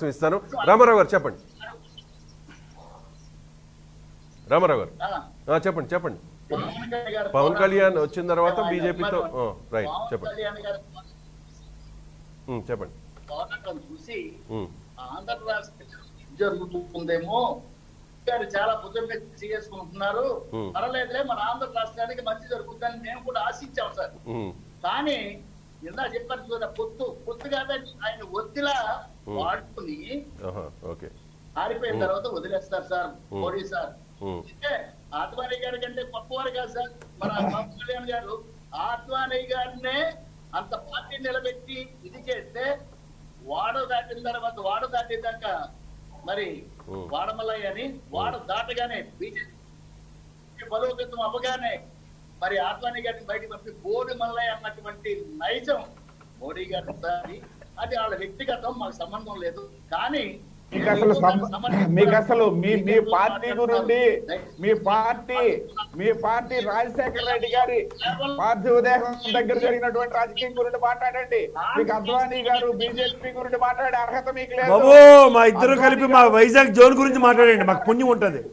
అవకాశం ఇస్తాను రామారావు గారు చెప్పండి రామారావు గారు ఆ, ఆ, చెప్పండి చెప్పండి పవన్ కళ్యాణ్ గారు పవన్ కళ్యాణ్ వచ్చిన తర్వాత ఆయన బీజేపీతో అభిమానులు. రైట్ పవన్ చెప్పండి కళ్యాణ్ గారు ఉమ్, చెప్పండి పోరాటం చూసి ఉమ్, ఆంధ్ర రాష్ట్రం జరుగుతుందేమో గారు చాలా భుజం మీద చేసుకుంటున్నారు Hmm. పర్వాలేదులే మన ఆంధ్ర రాష్ట్రానికి మంచి జరుగుతుందని మేము కూడా ఆశించాం సార్ ఉమ్, కానీ ఇందా చెప్పాను చూడ పొత్తు పొత్తు కాదని ఆయన ఒత్తిలా Hmm. వాడుకుని ఆహా, ఓకే ఆరిపోయిన తర్వాత వదిలేస్తారు సార్ Hmm. మోడీ సార్ ఉమ్, అంటే ఆద్వానీ గారి కంటే గొప్పవారు కాదు సార్ మన పవన్ కళ్యాణ్ గారు ఆద్వానీ గారినే అంత పార్టీ నిలబెట్టి ఇది చేస్తే వాడ దాటిన తర్వాత వాడ దాటిదాకా మరి Hmm. వాడమల్లయ్య అని వాడ దాటగానే బీజేపీ బలోపేతం అవ్వగానే మరి ఆద్వానీ గారిని బయటకు పంపి బోడి మల్లయ్య అన్నటువంటి నైజం మోడీ గారి సారి అది వాళ్ళ వ్యక్తిగతం మాకు సంబంధం లేదు కానీ మీకు అసలు సం- మీకు అసలు మీ మీ పార్టీ గురించి మీ పార్టీ మీ పార్టీ రాజశేఖర రెడ్డి గారి పార్థివ దేహం దగ్గర జరిగినటువంటి రాజకీయం గురించి మాట్లాడండి మీకు అద్వానీ గారు బీజేపీ గురించి మాట్లాడే అర్హత మీకు లేదు బాబు మా ఇద్దరు కలిపి మా వైజాగ్ జోన్ గురించి మాట్లాడండి మాకు పుణ్యం ఉంటది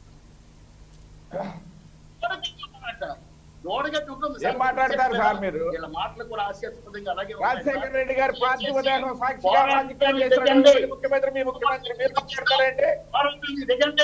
లోడగట్టి ఉంటుంది ఏం మాట్లాడతారు సార్ మీరు? వీళ్ళ మాటలు కూడా హాస్యాస్పదంగా అలాగే ఉన్నాయి రాజశేఖర సార్. రెడ్డి గారి పార్థివ దేహం సాక్షిగా పోరాటం రాజకీయం దిగండి. చేసినటువంటి ముఖ్యమంత్రి మీ ముఖ్యమంత్రి మీరు మాట్లాడతారంటే పోరాటం దిగండి.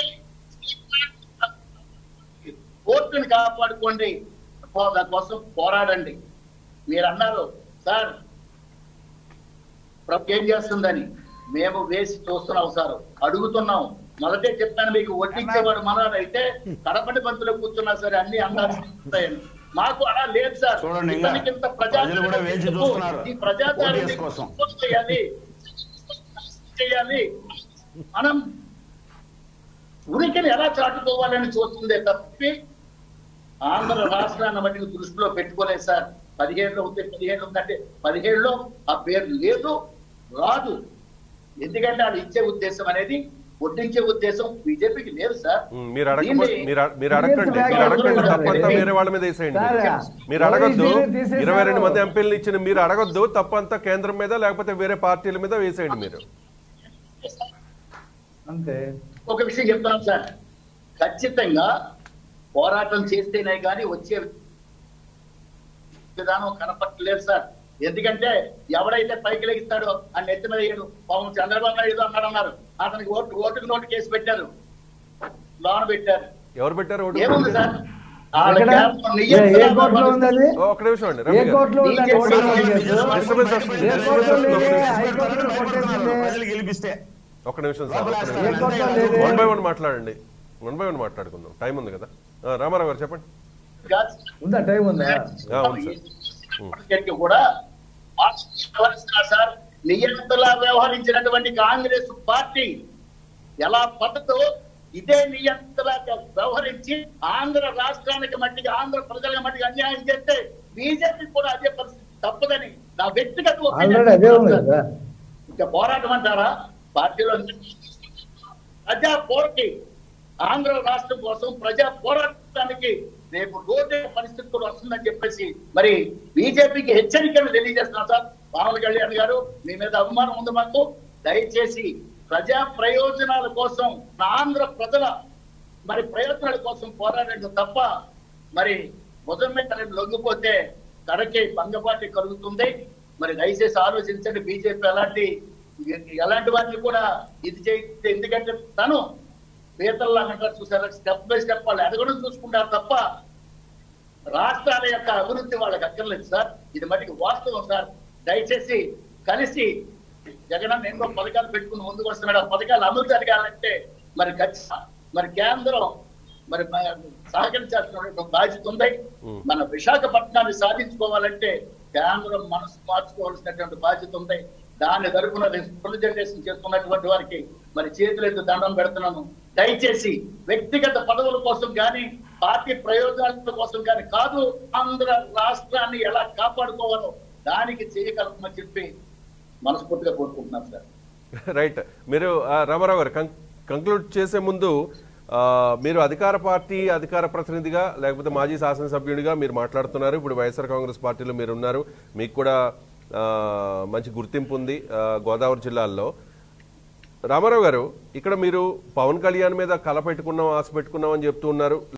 కోర్టుని కాపాడుకోండి పో- దానికోసం పోరాడండి మీరు అన్నారు సార్ ప్రభుత్వం ఏం చేస్తుందని మేము వేసి చూస్తున్నాం సార్ అడుగుతున్నాం మొదటే చెప్పాను మీకు వడ్డించేవాడు మనవాడు అయితే కడపటి బంతులో కూర్చున్నా సరే అన్ని అందాల్సి ఉంటాయని మాకు అలా లేదు సార్ చూడండి ఇంకా ఇతనికి ఇంత ప్రజా ప్రజలు కూడా వేచి చూస్తున్నారు. ఈ ప్రజాదారిని ఓటీఎస్ కోసం. చేయాలి చేయాలి మనం ఉనికిని ఎలా చాటుకోవాలని చూస్తుందే తప్పి ఆంధ్ర రాష్ట్రాన్ని మట్టిని దృష్టిలో పెట్టుకోలేదు సార్ పదిహేడులో ఉంటే పదిహేడు ఉందంటే పదిహేడులో ఆ పేరు లేదు రాదు ఎందుకంటే వాళ్ళు ఇచ్చే ఉద్దేశం అనేది వడ్డించే ఉద్దేశం బీజేపీకి లేదు సార్ ఉమ్, మీరు అడగకపోతే దీన్ని- మీరు అడ- మీరు అడగండి మీరు అడగండి తప్పంతా వేరే వాళ్ళ మీద వేసేయండి మీరు అడగొద్దు ఇరవై రెండు మంది ఎంపీలను ఇచ్చిన మీరు అడగొద్దు తప్పంతా కేంద్రం మీద లేకపోతే వేరే పార్టీల మీద వేసేయండి మీరు అంతే ఒక విషయం చెప్తున్నాం సార్ ఖచ్చితంగా పోరాటం చేస్తేనే కానీ వచ్చే విధానం కనపట్టలేదు సార్ ఎందుకంటే ఎవడైతే పైకి లెగిస్తాడో ఆ నెత్తి మీద ఏడు పాపం చంద్రబాబు నాయుడు అన్నాడు అన్నారు అతనికి ఓటు ఓటుకు నోటు కేసు పెట్టారు లోన్ పెట్టారు ఎవరు పెట్టారు ఓటు ఏముంది సార్ వాళ్ళ ఎక్కడ? కేవలం ఏ- నియంత్రణ ఏ కోర్టులో ఉంది అది ఓ, ఒక్క నిమిషం అండి ఏ రవి గారు కోర్టులో ఉంది అది? Vote case? డిస్టర్బెన్స్ వస్తుంది ఏ డిస్టర్బెన్స్ కోర్టులో వస్తుంది ఒక్క లేదే? నిమిషం. హైకోర్టులో కొట్టేసింది. ప్రజలు గెలిపిస్తే ఒక్క నిమిషం సార్ లోపల ఒక్క వేస్తారు. ఏ నిమిషం కోర్టులో అంతే లేదే? వన్ బై వన్ మాట్లాడండి వన్ బై వన్ మాట్లాడుకుందాం టైం ఉంది కదా ఆ, రామారావు గారు చెప్పండి ఉందా టైం ఉందా ఆ, ఉంది సార్ ఇప్పటికీ కూడా వ్యవహరిస్తున్నారు సార్ నియంత్రణ వ్యవహరించినటువంటి కాంగ్రెస్ పార్టీ ఎలా పద్ధతో ఇదే నియంత్రణగా వ్యవహరించి ఆంధ్ర రాష్ట్రానికి మట్టికి ఆంధ్ర ప్రజల మట్టికి అన్యాయం చేస్తే బీజేపీ కూడా అదే పరిస్థితి తప్పదని నా వ్యక్తిగత opinion. ఆల్రెడీ అదే ఉంది కదా ఇంకా పోరాటం అంటారా పార్టీలో ప్రజా పోటీ ఆంధ్ర రాష్ట్రం కోసం ప్రజా పోరాటానికి రేపు రోడ్డు పరిస్థితి కూడా వస్తుందని చెప్పేసి మరి బీజేపీకి హెచ్చరికలు తెలియజేస్తున్నాం సార్ పవన్ కళ్యాణ్ గారు మీ మీద అభిమానం ఉంది మాకు దయచేసి ప్రజా ప్రయోజనాల కోసం నా ఆంధ్ర ప్రజల మరి ప్రయోజనాల కోసం పోరాడండి తప్ప మరి భుజం మీద రెండు లొంగిపోతే కడకే భంగపాటి కలుగుతుంది మరి దయచేసి ఆలోచించండి బీజేపీ ఎలాంటి ఎలాంటి వాటిని కూడా ఇది చేయితే ఎందుకంటే తను పీతల్లా అంటారు చూసారా స్టెప్ బై స్టెప్ వాళ్ళు ఎదగడం చూసుకుంటారు తప్ప రాష్ట్రాల యొక్క అభివృద్ధి వాళ్ళకి అక్కర్లేదు సార్ ఇది మటుకు వాస్తవం సార్ దయచేసి కలిసి జగనన్న ఎన్నో పథకాలు పెట్టుకుని ముందుకు వస్తున్నాడు ఆ పథకాలు అమలు జరగాలంటే మరి ఖచ్చితంగా మరి కేంద్రం మరి మ- సహకరించాల్సిన బాధ్యత ఉంది ఉం. మన విశాఖపట్నాన్ని సాధించుకోవాలంటే కేంద్రం మనసు మార్చుకోవాల్సినటువంటి బాధ్యత ఉంది దాని తరపున రిప్రజెంటేషన్ చేస్తున్నటువంటి వారికి మరి చేతులెత్తు దండం పెడుతున్నాను దయచేసి వ్యక్తిగత పదవుల కోసం కానీ పార్టీ ప్రయోజనాల కోసం కానీ కాదు ఆంధ్ర రాష్ట్రాన్ని ఎలా కాపాడుకోవాలో దానికి చేయగలమని చెప్పి మనస్ఫూర్తిగా కోరుకుంటున్నాను సార్ రైట్ మీరు ఆ, రామారావు గారు కంక్లూడ్ చేసే ముందు ఆ, మీరు అధికార పార్టీ అధికార ప్రతినిధిగా లేకపోతే మాజీ శాసనసభ్యుడిగా మీరు మాట్లాడుతున్నారు ఇప్పుడు వైఎస్ఆర్ కాంగ్రెస్ పార్టీలో మీరు ఉన్నారు మీకు కూడా ఆ, మంచి గుర్తింపు ఉంది ఆ, గోదావరి జిల్లాల్లో రామారావు గారు ఇక్కడ మీరు పవన్ కళ్యాణ్ మీద కల పెట్టుకున్నాం ఆశ పెట్టుకున్నాం అని చెప్తూ ఉన్నారు